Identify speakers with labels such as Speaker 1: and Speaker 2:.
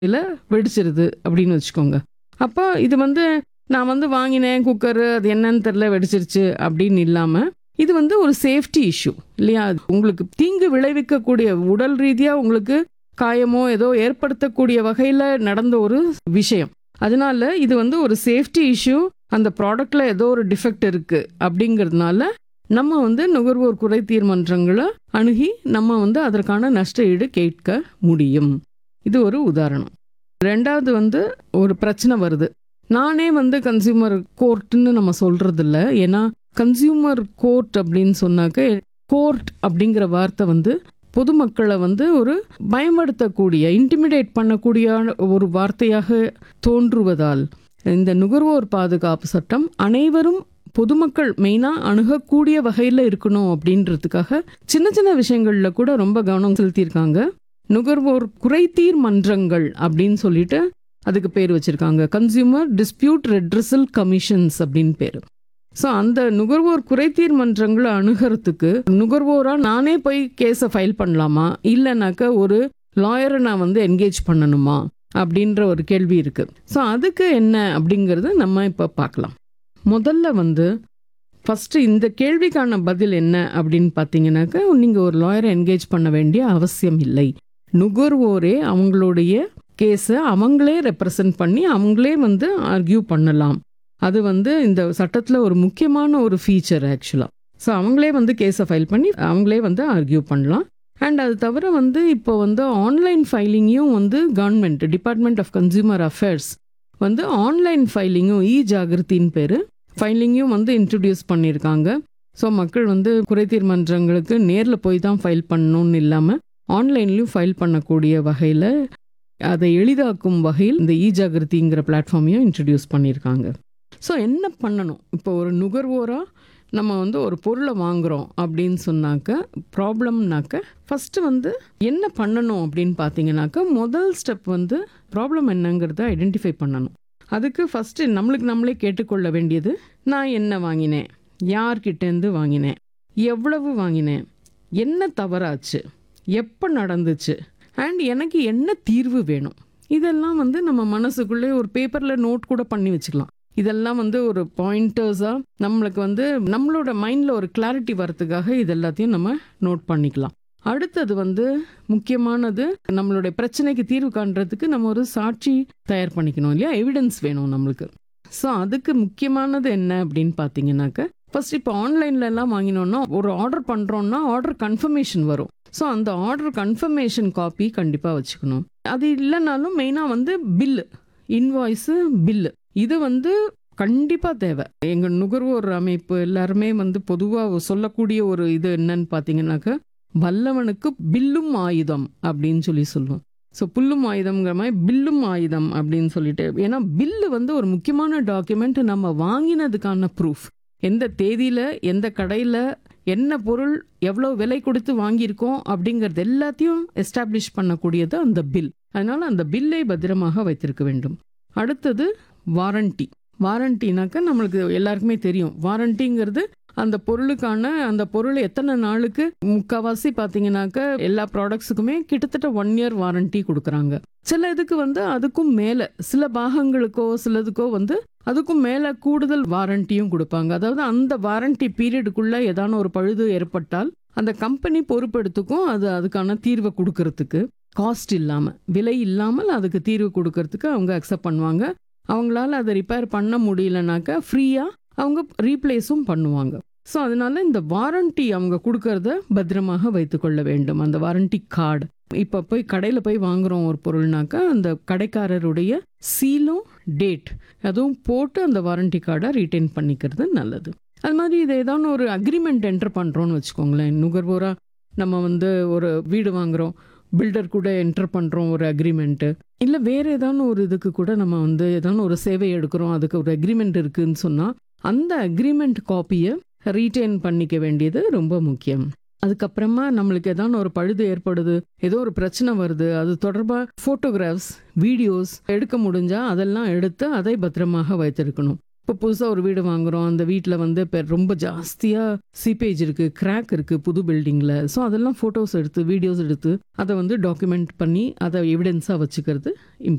Speaker 1: இல்ல வெடிச்சிருது அப்படின்னு வச்சுக்கோங்க அப்போ இது வந்து நான் வந்து வாங்கினேன் குக்கரு அது என்னன்னு தெரில வெடிச்சிருச்சு அப்படின்னு இல்லாமல் இது வந்து ஒரு சேஃப்டி இஷ்யூ இல்லையா உங்களுக்கு தீங்கு விளைவிக்கக்கூடிய உடல் ரீதியாக உங்களுக்கு காயமோ ஏதோ ஏற்படுத்தக்கூடிய வகையில் நடந்த ஒரு விஷயம் அதனால இது வந்து ஒரு சேஃப்டி இஷ்யூ அந்த ப்ராடக்ட்ல ஏதோ ஒரு டிஃபெக்ட் இருக்கு அப்படிங்கிறதுனால நம்ம வந்து நுகர்வோர் குறைதீர் மன்றங்களை அணுகி நம்ம வந்து அதற்கான நஷ்ட ஈடு கேட்க முடியும் இது ஒரு உதாரணம் ரெண்டாவது வந்து ஒரு பிரச்சனை வருது நானே வந்து கன்சியூமர் கோர்ட்னு நம்ம சொல்றது இல்ல ஏன்னா கன்சியூமர் கோர்ட் அப்படின்னு சொன்னாக்க கோர்ட் அப்படிங்கிற வார்த்தை வந்து பொதுமக்களை வந்து ஒரு பயன்படுத்தக்கூடிய இன்டிமிடேட் பண்ணக்கூடிய ஒரு வார்த்தையாக தோன்றுவதால் இந்த நுகர்வோர் பாதுகாப்பு சட்டம் அனைவரும் பொதுமக்கள் மெயினாக அணுகக்கூடிய வகையில் இருக்கணும் அப்படின்றதுக்காக சின்ன சின்ன விஷயங்களில் கூட ரொம்ப கவனம் செலுத்தியிருக்காங்க நுகர்வோர் குறைதீர் மன்றங்கள் அப்படின்னு சொல்லிட்டு அதுக்கு பேர் வச்சிருக்காங்க கன்சியூமர் டிஸ்பியூட் ரெட்ரஸல் கமிஷன்ஸ் அப்படின்னு பேர் ஸோ அந்த நுகர்வோர் குறைதீர் மன்றங்களை அணுகிறதுக்கு நுகர்வோரா நானே போய் கேஸை ஃபைல் பண்ணலாமா இல்லைனாக்க ஒரு லாயரை நான் வந்து என்கேஜ் பண்ணணுமா அப்படின்ற ஒரு கேள்வி இருக்கு ஸோ அதுக்கு என்ன அப்படிங்கிறத நம்ம இப்போ பார்க்கலாம் முதல்ல வந்து ஃபஸ்ட்டு இந்த கேள்விக்கான பதில் என்ன அப்படின்னு பார்த்தீங்கன்னாக்க நீங்கள் ஒரு லாயரை என்கேஜ் பண்ண வேண்டிய அவசியம் இல்லை நுகர்வோரே அவங்களுடைய கேஸை அவங்களே ரெப்ரசன்ட் பண்ணி அவங்களே வந்து ஆர்கியூ பண்ணலாம் அது வந்து இந்த சட்டத்தில் ஒரு முக்கியமான ஒரு ஃபீச்சர் ஆக்சுவலாக ஸோ அவங்களே வந்து கேஸை ஃபைல் பண்ணி அவங்களே வந்து ஆர்கியூ பண்ணலாம் அண்ட் அது தவிர வந்து இப்போ வந்து ஆன்லைன் ஃபைலிங்கையும் வந்து government department of consumer affairs வந்து ஆன்லைன் ஃபைலிங்கும் இ ஜாகிருத்தின்னு பேர் ஃபைலிங்கும் வந்து இன்ட்ரடியூஸ் பண்ணியிருக்காங்க ஸோ மக்கள் வந்து குறைதீர் மன்றங்களுக்கு நேரில் போய் தான் ஃபைல் பண்ணணும்னு இல்லாமல் ஆன்லைன்லேயும் ஃபைல் பண்ணக்கூடிய வகையில் அதை எளிதாக்கும் வகையில் இந்த இ ஜாகிருதிங்கிற பிளாட்ஃபார்மையும் இன்ட்ரடியூஸ் பண்ணியிருக்காங்க ஸோ என்ன பண்ணணும் இப்போ ஒரு நுகர்வோராக நம்ம வந்து ஒரு பொருளை வாங்குகிறோம் அப்படின்னு சொன்னாக்க ப்ராப்ளம்னாக்க ஃபஸ்ட்டு வந்து என்ன பண்ணணும் அப்படின்னு பார்த்தீங்கன்னாக்க முதல் ஸ்டெப் வந்து ப்ராப்ளம் என்னங்கிறத ஐடென்டிஃபை பண்ணணும் அதுக்கு ஃபஸ்ட்டு நம்மளுக்கு நம்மளே கேட்டுக்கொள்ள வேண்டியது நான் என்ன வாங்கினேன் யார்கிட்டேருந்து வாங்கினேன் எவ்வளவு வாங்கினேன் என்ன தவறாச்சு எப்போ நடந்துச்சு அண்ட் எனக்கு என்ன தீர்வு வேணும் இதெல்லாம் வந்து நம்ம மனசுக்குள்ளே ஒரு பேப்பரில் நோட் கூட பண்ணி வச்சுக்கலாம் இதெல்லாம் வந்து ஒரு பாயிண்டர்ஸாக நம்மளுக்கு வந்து நம்மளோட மைண்டில் ஒரு கிளாரிட்டி வரத்துக்காக இது எல்லாத்தையும் நம்ம நோட் பண்ணிக்கலாம் அடுத்தது வந்து முக்கியமானது நம்மளுடைய பிரச்சனைக்கு தீர்வு காண்றதுக்கு நம்ம ஒரு சாட்சி தயார் பண்ணிக்கணும் இல்லையா எவிடன்ஸ் வேணும் நம்மளுக்கு ஸோ அதுக்கு முக்கியமானது என்ன அப்படின்னு பார்த்தீங்கன்னாக்க ஃபர்ஸ்ட் இப்போ ஆன்லைன்ல எல்லாம் வாங்கினோம்னா ஒரு ஆர்டர் பண்ணுறோம்னா ஆர்டர் கன்ஃபர்மேஷன் வரும் ஸோ அந்த ஆர்டர் கன்ஃபர்மேஷன் காப்பி கண்டிப்பாக வச்சுக்கணும் அது இல்லைனாலும் மெயினாக வந்து பில்லு இன்வாய்ஸு பில்லு இது வந்து கண்டிப்பாக தேவை எங்கள் நுகர்வோர் அமைப்பு எல்லாருமே வந்து பொதுவாக சொல்லக்கூடிய ஒரு இது என்னன்னு பார்த்தீங்கன்னாக்க வல்லவனுக்கு பில்லும் ஆயுதம் அப்படின்னு சொல்லி சொல்லுவோம் ஸோ புல்லும் ஆயுதம்ங்கிற மாதிரி பில்லும் ஆயுதம் அப்படின்னு சொல்லிட்டு ஏன்னா பில்லு வந்து ஒரு முக்கியமான டாக்குமெண்ட் நம்ம வாங்கினதுக்கான ப்ரூஃப் எந்த தேதியில் எந்த கடையில் என்ன பொருள் எவ்வளோ விலை கொடுத்து வாங்கியிருக்கோம் அப்படிங்கிறது எல்லாத்தையும் எஸ்டாப்ளிஷ் பண்ணக்கூடியது அந்த பில் அதனால அந்த பில்லை பத்திரமாக வைத்திருக்க வேண்டும் அடுத்தது வாரண்டி வாரண்டினாக்க நம்மளுக்கு எல்லாருக்குமே தெரியும் வாரண்டிங்கிறது அந்த பொருளுக்கான அந்த பொருள் எத்தனை நாளுக்கு முக்கால்வாசி பார்த்தீங்கன்னாக்க எல்லா ப்ராடக்ட்ஸுக்குமே கிட்டத்தட்ட ஒன் இயர் வாரண்டி கொடுக்குறாங்க சில இதுக்கு வந்து அதுக்கும் மேலே சில பாகங்களுக்கோ சிலதுக்கோ வந்து அதுக்கும் மேலே கூடுதல் வாரண்டியும் கொடுப்பாங்க அதாவது அந்த வாரண்டி பீரியடுக்குள்ளே ஏதான ஒரு பழுது ஏற்பட்டால் அந்த கம்பெனி பொறுப்பெடுத்துக்கும் அது அதுக்கான தீர்வை கொடுக்கறதுக்கு காஸ்ட் இல்லாமல் விலை இல்லாமல் அதுக்கு தீர்வு கொடுக்கறதுக்கு அவங்க அக்செப்ட் பண்ணுவாங்க அவங்களால அதை ரிப்பேர் பண்ண முடியலனாக்கா ஃப்ரீயாக அவங்க ரீப்ளேஸும் பண்ணுவாங்க ஸோ அதனால இந்த வாரண்டி அவங்க கொடுக்கறத பத்திரமாக வைத்துக்கொள்ள வேண்டும் அந்த வாரண்டி கார்டு இப்போ போய் கடையில் போய் வாங்குறோம் ஒரு பொருள்னாக்கா அந்த கடைக்காரருடைய சீலும் டேட் அதுவும் போட்டு அந்த வாரண்டி கார்டை ரீட்டைன் பண்ணிக்கிறது நல்லது அது மாதிரி இதை ஏதாவது ஒரு அக்ரிமெண்ட் என்டர் பண்ணுறோன்னு வச்சுக்கோங்களேன் நுகர்வோராக நம்ம வந்து ஒரு வீடு வாங்குறோம் பில்டர் கூட என்டர் பண்ணுறோம் ஒரு அக்ரிமெண்ட்டு இல்லை வேறு ஏதான ஒரு இதுக்கு கூட நம்ம வந்து ஏதான ஒரு சேவை எடுக்கிறோம் அதுக்கு ஒரு அக்ரிமெண்ட் இருக்குன்னு சொன்னால் அந்த அக்ரிமெண்ட் காப்பியை ரீட்டைன் பண்ணிக்க வேண்டியது ரொம்ப முக்கியம் அதுக்கப்புறமா நம்மளுக்கு ஏதான ஒரு பழுது ஏற்படுது ஏதோ ஒரு பிரச்சனை வருது அது தொடர்பாக ஃபோட்டோகிராஃப்ஸ் வீடியோஸ் எடுக்க முடிஞ்சால் அதெல்லாம் எடுத்து அதை பத்திரமாக வைத்திருக்கணும் இப்போ புதுசாக ஒரு வீடு வாங்குறோம் அந்த வீட்டில் வந்து இப்போ ரொம்ப ஜாஸ்தியாக சீப்பேஜ் இருக்குது கிராக் இருக்குது புது பில்டிங்கில் ஸோ அதெல்லாம் ஃபோட்டோஸ் எடுத்து வீடியோஸ் எடுத்து அதை வந்து டாக்குமெண்ட் பண்ணி அதை எவிடன்ஸாக வச்சுக்கிறது